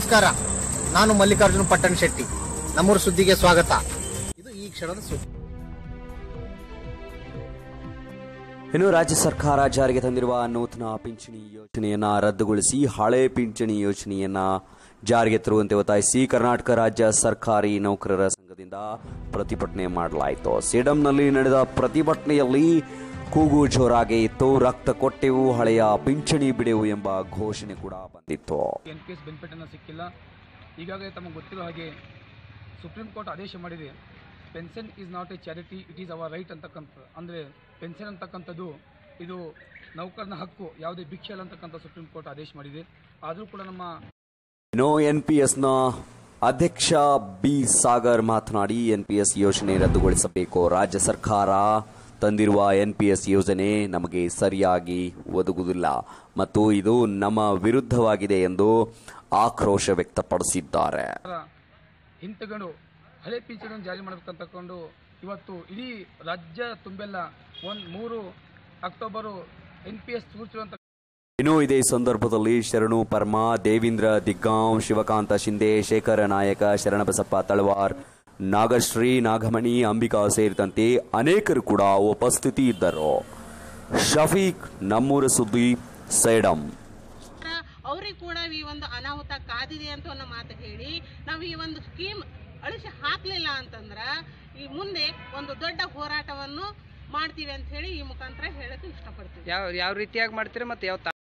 ನಮಸ್ಕಾರ ನಾನು ಮಲ್ಲಿಕಾರ್ಜುನ ಪಟ್ಟಣ ಶೆಟ್ಟಿ ನಮ್ಮೂರ ಸುದ್ದಿಗೆ ಸ್ವಾಗತ ಇದು ಈ ಕ್ಷಣದ ಸುದ್ದಿ ಇನ್ನು ರಾಜ್ಯ ಸರ್ಕಾರ ಜಾರಿಗೆ ತಂದಿರುವ ನೂತನ ಪಿಂಚಣಿ ಯೋಜನೆಯನ್ನ ರದ್ದುಗೊಳಿಸಿ ಹಳೆ ಪಿಂಚಣಿ ಯೋಜನೆಯನ್ನ ಜಾರಿಗೆ ತರುವಂತೆ ಒತ್ತಾಯಿಸಿ ಕರ್ನಾಟಕ ರಾಜ್ಯ ಸರ್ಕಾರಿ ನೌಕರರ ಸಂಘದಿಂದ ಪ್ರತಿಭಟನೆ ಮಾಡಲಾಯಿತು ಸೇಡಂನಲ್ಲಿ ನಡೆದ ಪ್ರತಿಭಟನೆಯಲ್ಲಿ ಕೂಗು ಜೋರಾಗಿ ಇತ್ತು ರಕ್ತ ಕೊಟ್ಟೆವು ಹಳೆಯ ಪಿಂಚಣಿ ಬಿಡೆವು ಎಂಬ ಘೋಷಣೆ ಕೂಡ ಬಂದಿತ್ತು ಎನ್ ಪಿ ಎಸ್ ಬೆನಿಫಿಟನ್ನು ಸಿಕ್ಕಿಲ್ಲ ಈಗಾಗಲೇ ತಮಗೆ ಗೊತ್ತಿರೋ ಹಾಗೆ ಸುಪ್ರೀಂ ಕೋರ್ಟ್ ಆದೇಶ ಮಾಡಿದೆ pension is not a charity it is our right ಅಂತಕ್ಕಂಥ ಅಂದರೆ ಪೆನ್ಷನ್ ಅಂತಕ್ಕಂಥದ್ದು ಇದು ನೌಕರನ ಹಕ್ಕು ಯಾವುದೇ ಭಿಕ್ಷೆ ಅಲ್ಲ ಅಂತಕ್ಕಂಥ ಸುಪ್ರೀಂ ಕೋರ್ಟ್ ಆದೇಶ ಮಾಡಿದೆ ಆದರೂ ಕೂಡ ನಮ್ಮ ಇನ್ನು ಎನ್ ಪಿ ಎಸ್ನ ಅಧ್ಯಕ್ಷ ಬಿ ಸಾಗರ್ ಮಾತನಾಡಿ ಎನ್ ಪಿ ಎಸ್ ಯೋಜನೆ ರದ್ದುಗೊಳಿಸಬೇಕು ರಾಜ್ಯ ಸರ್ಕಾರ ತಂದಿರುವ ಎನ್ ಪಿ ಎಸ್ ಯೋಜನೆ ನಮಗೆ ಸರಿಯಾಗಿ ಒದಗುವುದಿಲ್ಲ ಮತ್ತು ಇದು ನಮ್ಮ ವಿರುದ್ಧವಾಗಿದೆ ಎಂದು ಆಕ್ರೋಶ ವ್ಯಕ್ತಪಡಿಸಿದ್ದಾರೆ ಸರ್ಕಾರ ಹಿಂತೆಗಂಡು ಹಳೆ ಪಿಂಚಣಿಯನ್ನು ಜಾರಿ ಮಾಡಬೇಕಂತಕೊಂಡು ಇವತ್ತು ಇಡೀ ರಾಜ್ಯ ತುಂಬೆಲ್ಲ ಒಂದು ಮೂರು ಅಕ್ಟೋಬರು ಎನ್ ಪಿ ಎಸ್ ಸೂಚಿರುವಂಥ ಇನ್ನು ಇದೇ ಸಂದರ್ಭದಲ್ಲಿ ಶರಣು ಪರ್ಮಾ ದೇವೀಂದ್ರ ದಿಗ್ಗಾಂವ್ ಶಿವಕಾಂತ ಶಿಂದೆ ಶೇಖರ ನಾಯಕ ಶರಣಬಸಪ್ಪ ತಳವಾರ್ ನಾಗಶ್ರೀ ನಾಗಮಣಿ ಅಂಬಿಕಾ ಸೇರಿದಂತೆ ಅನೇಕರು ಕೂಡ ಉಪಸ್ಥಿತಿ ಇದ್ದರು ಶಫೀಕ್ ನಮ್ಮೂರ ಸುದ್ದಿ ಸೇಡಂ ಅವ್ರಿಗೆ ಕೂಡ ಈ ಒಂದು ಅನಾಹುತ ಕಾದಿದೆ ಅಂತ ಅನ್ನೋ ಮಾತು ಹೇಳಿ ನಾವು ಈ ಒಂದು ಸ್ಕೀಮ್ ಅಳಿಸಿ ಹಾಕ್ಲಿಲ್ಲ ಅಂತಂದ್ರ ಈ ಮುಂದೆ ಒಂದು ದೊಡ್ಡ ಹೋರಾಟವನ್ನು ಮಾಡ್ತೀವಿ ಅಂತ ಹೇಳಿ ಈ ಮುಖಾಂತರ ಹೇಳಕ್ಕೆ ಇಷ್ಟಪಡ್ತೀವಿ ಯಾವ ಯಾವ ರೀತಿಯಾಗಿ ಮಾಡ್ತೀರಿ ಮತ್ತು ಯಾವ